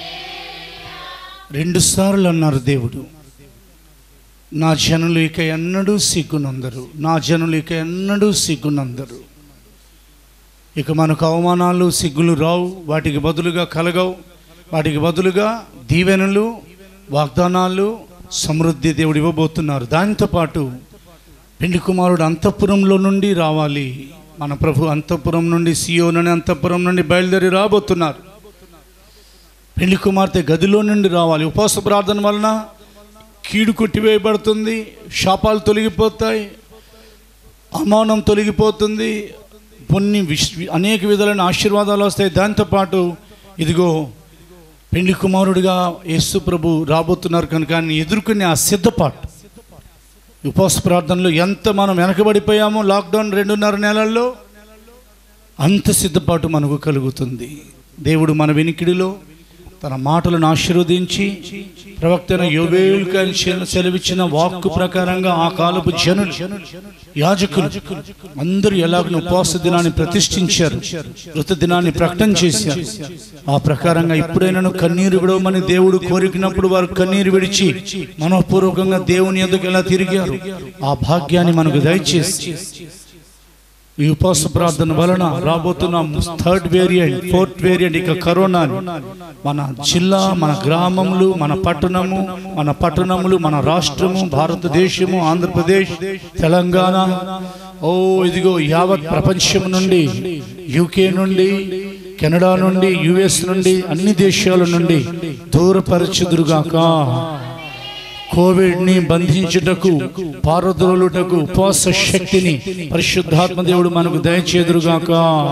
రెండు సార్లు అన్నారు దేవుడు నా జనులు ఇక ఎన్నడూ సిగ్గునందరు నా జనులు ఇక ఎన్నడూ సిగ్గునందరు ఇక మనకు అవమానాలు సిగ్గులు రావు వాటికి బదులుగా కలగవు వాటికి బదులుగా దీవెనలు వాగ్దానాలు సమృద్ధి దేవుడు ఇవ్వబోతున్నారు దానితో పాటు పెండి కుమారుడు అంతఃపురంలో నుండి రావాలి మన ప్రభు అంతఃపురం నుండి సియోనని అంతఃపురం నుండి బయలుదేరి రాబోతున్నారు పెళ్లి కుమార్తె గదిలో నుండి రావాలి ఉపవాస ప్రార్థన వలన కీడు కొట్టివేయబడుతుంది శాపాలు తొలగిపోతాయి అవమానం తొలగిపోతుంది కొన్ని విష్ అనేక విధాలైన ఆశీర్వాదాలు వస్తాయి దాంతోపాటు ఇదిగో పెళ్లి కుమారుడిగా యేసు ప్రభు రాబోతున్నారు కనుక ఆయన ఎదుర్కొనే ఆ సిద్ధపాటు ఉపవాస ప్రార్థనలో ఎంత మనం వెనకబడిపోయామో లాక్డౌన్ రెండున్నర నెలల్లో అంత సిద్ధపాటు మనకు కలుగుతుంది దేవుడు మన వెనికిడిలో తన మాటలను ఆశీర్వదించి ప్రవక్తన యోవేలుకు ఆయన సెల- సెలవిచ్చిన వాక్కు ప్రకారంగా ఆ కాలపు జనులు యాజకులు అందరూ ఎలాగో ఉపవాస దినాన్ని ప్రతిష్ఠించారు వృత దినాన్ని ప్రకటన చేశారు ఆ ప్రకారంగా ఇప్పుడైనా కన్నీరు విడవమని దేవుడు కోరికినప్పుడు వారు కన్నీరు విడిచి మనఃపూర్వకంగా దేవుని ఎందుకు ఎలా తిరిగారు ఆ భాగ్యాన్ని మనకు దయచేసి ఈ ఉపవాస ప్రార్థన వలన రాబోతున్న థర్డ్ వేరియంట్ ఫోర్త్ వేరియంట్ ఇక కరోనా మన జిల్లా మన గ్రామములు మన పట్టణము మన పట్టణములు మన రాష్ట్రము భారతదేశము ఆంధ్రప్రదేశ్ తెలంగాణ ఓ ఇదిగో యావత్ ప్రపంచం నుండి యూకే నుండి కెనడా నుండి యుఎస్ నుండి అన్ని దేశాల నుండి దూరపరచుదురుగాక కోవిడ్ ని బంధించుటకు పారద్రోలుటకు ఉపవాస శక్తిని పరిశుద్ధాత్మ దేవుడు మనకు దయచేదురుగాక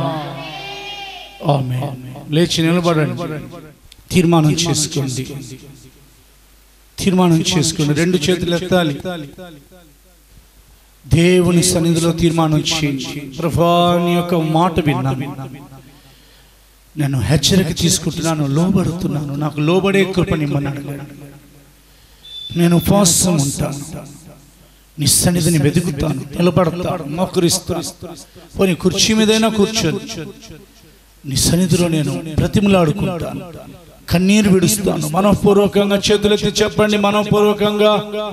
ఆమె లేచి నిలబడండి తీర్మానం చేసుకోండి తీర్మానం చేసుకోండి రెండు చేతులు ఎత్తాలి దేవుని సన్నిధిలో తీర్మానం చేయండి ప్రభాని యొక్క మాట విన్నాను నేను హెచ్చరిక తీసుకుంటున్నాను లోబడుతున్నాను నాకు లోబడే కృపనిమ్మన్నాడు నేను ఉపవాసం ఉంటాను నీ సన్నిధిని వెతుకుతాను నిలబడతాను మోకరిస్తాను పోనీ కుర్చీ మీదైనా కూర్చొని నీ సన్నిధిలో నేను బ్రతిమలాడుకుంటాను కన్నీరు విడుస్తాను మనఃపూర్వకంగా చేతులెత్తి చెప్పండి మనఃపూర్వకంగా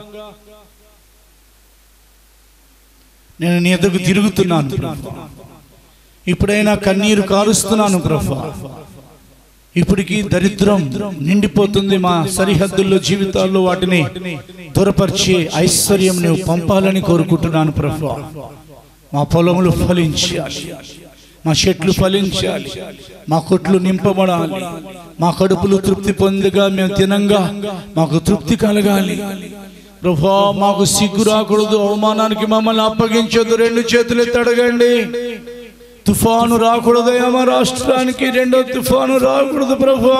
నేను నీ ఎదుగు తిరుగుతున్నాను ప్రభా. ఇప్పుడైనా కన్నీరు కారుస్తున్నాను ప్రభా ఇప్పటికీ దరిద్రం నిండిపోతుంది మా సరిహద్దుల్లో జీవితాల్లో వాటిని దూరపరిచే ఐశ్వర్యం నువ్వు పంపాలని కోరుకుంటున్నాను ప్రభా మా పొలములు ఫలించాలి మా చెట్లు ఫలించాలి మా కొట్లు నింపబడాలి మా కడుపులు తృప్తి పొందిగా మేము తినంగా మాకు తృప్తి కలగాలి ప్రభా మాకు సిగ్గు రాకూడదు అవమానానికి మమ్మల్ని అప్పగించొద్దు రెండు చేతులు ఎత్తి అడగండి తుఫాను రాకూడదయ్యా మా రాష్ట్రానికి రెండో తుఫాను రాకూడదు ప్రభా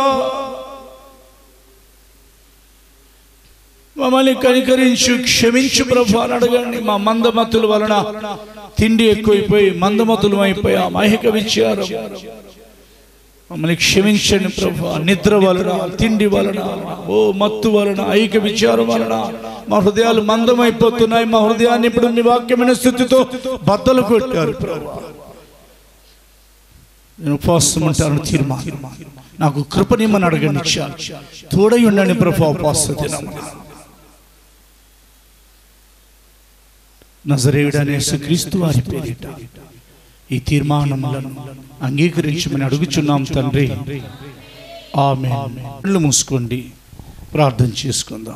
మమ్మల్ని కనికరించు క్షమించు ప్రభా అని అడగండి మా మందమతుల వలన తిండి ఎక్కువైపోయి మందమతులు అయిపోయా మైహిక విచారం మమ్మల్ని క్షమించండి ప్రభా నిద్ర వలన తిండి వలన ఓ మత్తు వలన ఐక విచారం వలన మా హృదయాలు మందమైపోతున్నాయి మా హృదయాన్ని ఇప్పుడు మీ వాక్యమైన స్థితితో బద్దలు కొట్టారు ప్రభా నేను ఉపవాసం ఉంటాను తీర్మానం నాకు కృపనిమ్మని అడగండి చాలు తోడై ఉండండి ప్రభా ఉపవాస దినం నజరేయుడనే క్రీస్తు వారి పేరిట ఈ తీర్మానములను అంగీకరించమని అడుగుచున్నాం తండ్రి ఆమె మూసుకోండి ప్రార్థన చేసుకుందాం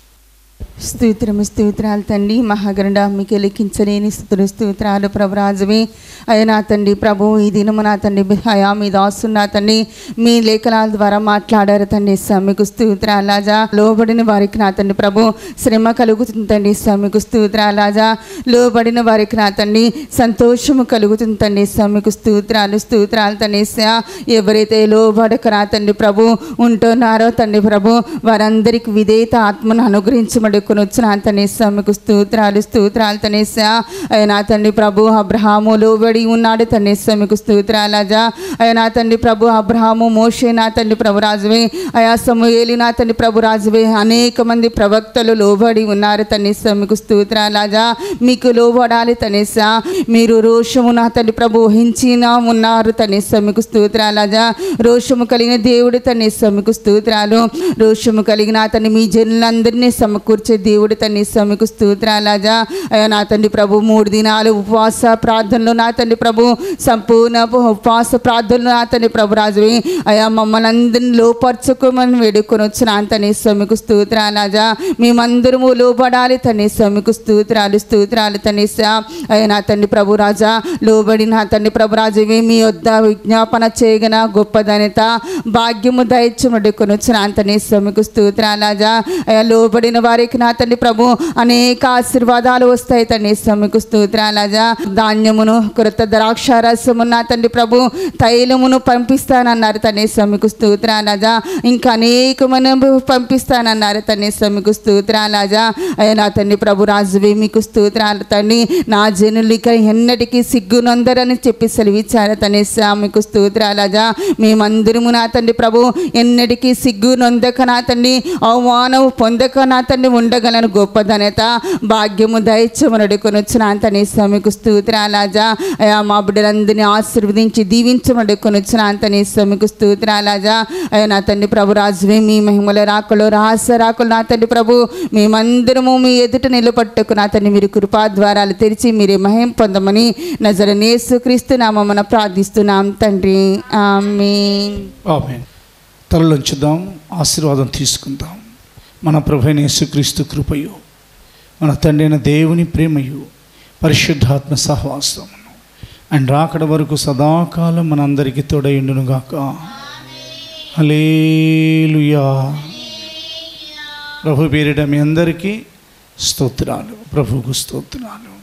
స్తోత్రము స్తోత్రాలు తండ్రి మహాగరుడ మీకు లెక్కించలేని స్థుతులు స్తోత్రాలు ప్రభురాజువే అయ్యా నా తండ్రి ప్రభు ఈ దినము నా తండ్రి హయా మీ దాసు నా తండ్రి మీ లేఖనాల ద్వారా మాట్లాడారు తండ్రి సమ్మెకు స్తోత్రాలాజా లోబడిన వారికి నా తండ్రి ప్రభు శ్రమ కలుగుతుంది తండ్రి సమ్మెకు స్తోత్రాలాజా లోబడిన వారికి నా తండ్రి సంతోషము కలుగుతుంది తండ్రి సమ్మెకు స్తోత్రాలు స్తోత్రాలు తండ్రి సా. ఎవరైతే లోబడక నా తండ్రి ప్రభు ఉంటున్నారో తండ్రి ప్రభు వారందరికి విధేయత ఆత్మను అనుగ్రహించమడుకొని వచ్చిన తండ్రి స్వామికు స్తోత్రాలు స్తోత్రాలు తనేసా నా తండ్రి ప్రభు అబ్రహాము లోబడి ఉన్నాడు తండ్రి స్వామికు స్తోత్రాలజా నా తండ్రి ప్రభు అబ్రహాము మోషే నా తండ్రి ప్రభు రాజువే అయా సమూయేలి నా తండ్రి ప్రభు రాజువే అనేక మంది ప్రవక్తలు లోబడి ఉన్నారు తండ్రి స్వామికు స్తోత్రాలజా మీకు లోబడాలి తనేసా మీరు రోషము నా తండ్రి ప్రభు వహించిన ఉన్నారు తండ్రి స్వామికు స్తోత్రాలజా రోషము కలిగిన దేవుడు తండ్రి స్వామికు స్తోత్రాలు రోషము కలిగిన అతన్ని మీ జనులందరినీ సమకూర్చే దేవుడు తండ్రి స్వామికు స్తోత్రాలజా అయ్యా నా తండ్రి ప్రభు మూడు దినాలు ఉపవాస ప్రార్థనలు నా తండ్రి ప్రభు సంపూర్ణ ఉపవాస ప్రార్థనలు నా తండ్రి ప్రభు రాజువి అయా మమ్మల్ని అందరిని లోపరచుకోమని వేడుకొని వచ్చిన తండ్రి స్వామికు స్తోత్రాలజా మేమందరము లోబడాలి తండ్రి స్వామికు స్తోత్రాలు స్తోత్రాలు తండ్రి సా అయ్యా నా తండ్రి ప్రభు రాజా లోబడి నా తండ్రి ప్రభు రాజువి మీ వద్ద విజ్ఞాపన చేయగన గొప్పదనిత భాగ్యము దయచుమడుకొని వచ్చిన అంతనే స్వామికు స్తోత్రాలాజా అయ్యా లోబడిన వారికి నా తండ్రి ప్రభు అనేక ఆశీర్వాదాలు వస్తాయి తండ్రి స్వామికు స్తోత్రాలాజా ధాన్యమును కృత ద్రాక్షారసము నా తండ్రి ప్రభు తైలమును పంపిస్తానన్నారు తండ్రి స్వామికు స్తోత్రాలాజా ఇంకా అనేకమైన పంపిస్తానన్నారు తండ్రి స్వామికు స్తోత్రాలాజా అయ్యా నా తండ్రి ప్రభు రాజువే మీకు స్తోత్రాలు తండ్రి నా జనులిక ఎన్నటికీ సిగ్గునందరని చెప్పి సెలవిచ్చారు తండ్రి స్వామికు స్తోత్రాలజా మేమందరము నా తండ్రి ప్రభు ఎన్నటికీ సిగ్గు నొందక నా తండ్రి అవమానం పొందక నా తండ్రి ఉండ ఉండగలను గొప్ప ధన్యత భాగ్యము దయచమనుడి కొనొచ్చిన తండ్రి స్వామికి స్తోత్రాలాజా అయా మా బిడ్డలందరినీ ఆశీర్వదించి దీవించమడి కొనొచ్చిన తండ్రి స్వామికి స్తోత్రాలాజా అయ్యా నా తండ్రి ప్రభు రాజువే మీ మహిమల రాకలో రహస్య రాకలు నా తండ్రి ప్రభు మేమందరము మీ ఎదుట నిలబట్టుకు నా తండ్రి మీరు కృపా ద్వారాలు తెరిచి మీరే మహిం పొందమని నజరనేసు క్రీస్తు నామమున ప్రార్థిస్తున్నాం తండ్రి ఆమేన్ ఆమె తలలోంచుదాం ఆశీర్వాదం తీసుకుందాం మన ప్రభైన యేసుక్రీస్తు కృపయు మన తండ్రి అయిన దేవుని ప్రేమయు పరిశుద్ధాత్మ సహవాసమును అండ్ రాకడ వరకు సదాకాలం మనందరికీ తోడయుండును గాక హలేలుయా ప్రభు పేరిట మీ అందరికీ స్తోత్రాలు ప్రభువుకు స్తోత్రాలు